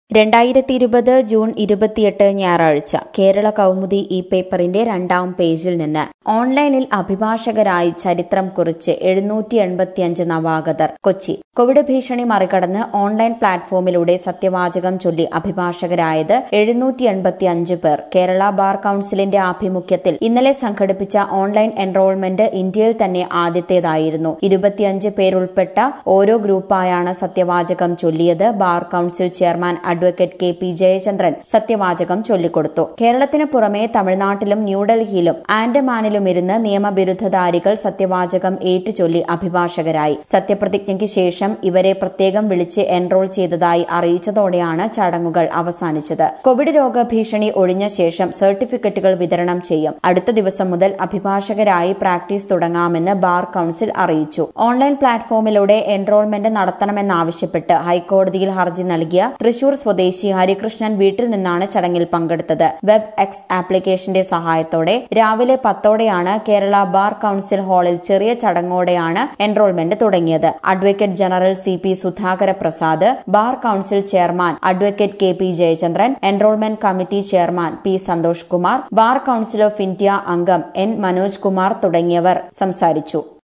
രണ്ടായിരത്തി ഇരുപത് ജൂൺ ഇരുപത്തിയെട്ട് ഞായറാഴ്ച കേരള കൗമുദി ഈ പേപ്പറിന്റെ രണ്ടാം പേജിൽ നിന്ന് ഓൺലൈനിൽ അഭിഭാഷകരായി ചരിത്രം കുറിച്ച് എഴുന്നൂറ്റി എൺപത്തിയഞ്ച് നവാഗതർ കൊച്ചി കോവിഡ് ഭീഷണി മറികടന്ന് ഓൺലൈൻ പ്ലാറ്റ്ഫോമിലൂടെ സത്യവാചകം ചൊല്ലി അഭിഭാഷകരായത് എഴുന്നൂറ്റി എൺപത്തിയഞ്ച് പേർ കേരള ബാർ കൌൺസിലിന്റെ ആഭിമുഖ്യത്തിൽ ഇന്നലെ സംഘടിപ്പിച്ച ഓൺലൈൻ എൻറോൾമെന്റ് ഇന്ത്യയിൽ തന്നെ ആദ്യത്തേതായിരുന്നു ഇരുപത്തിയഞ്ച് പേരുൾപ്പെട്ട ഓരോ ഗ്രൂപ്പായാണ് സത്യവാചകം ചൊല്ലിയത് bar council chairman advocate K P Jayachandran സത്യവാചകം ചൊല്ലിക്കൊടുത്തു കേരളത്തിന് പുറമെ തമിഴ്നാട്ടിലും ന്യൂഡൽഹിയിലും ആൻഡമാനിലും ഇരുന്ന് നിയമബിരുദ്ധധാരികൾ സത്യവാചകം ഏറ്റുചൊല്ലി അഭിഭാഷകരായി സത്യപ്രതിജ്ഞയ്ക്ക് ശേഷം ഇവരെ പ്രത്യേകം വിളിച്ച് എൻറോൾ ചെയ്തതായി അറിയിച്ചതോടെയാണ് ചടങ്ങുകൾ അവസാനിച്ചത് കോവിഡ് രോഗഭീഷണി ഒഴിഞ്ഞ ശേഷം സർട്ടിഫിക്കറ്റുകൾ വിതരണം ചെയ്യും അടുത്ത ദിവസം മുതൽ അഭിഭാഷകരായി പ്രാക്ടീസ് തുടങ്ങാമെന്ന് ബാർ കൌൺസിൽ അറിയിച്ചു ഓൺലൈൻ പ്ലാറ്റ്ഫോമിലൂടെ എൻറോൾമെന്റ് നടത്തണമെന്നാവശ്യപ്പെട്ട് ഹൈക്കോടതിയിൽ ഹർജി നൽകിയ തൃശൂർ സ്വദേശി ഹരികൃഷ്ണൻ വീട്ടിൽ നിന്നാണ് ചടങ്ങിൽ പങ്കെടുത്തത് വെബ് എക്സ് ആപ്ലിക്കേഷന്റെ സഹായത്തോടെ രാവിലെ പത്തോടെയാണ് കേരള ബാർ കൌൺസിൽ ഹാളിൽ ചെറിയ ചടങ്ങോടെയാണ് എൻറോൾമെന്റ് തുടങ്ങിയത് advocate general C P Sudhakara Prasad bar council chairman advocate K P Jayachandran enrolment committee chairman P Santhosh Kumar bar council of India അംഗം എൻ മനോജ് കുമാർ തുടങ്ങിയവർ സംസാരിച്ചു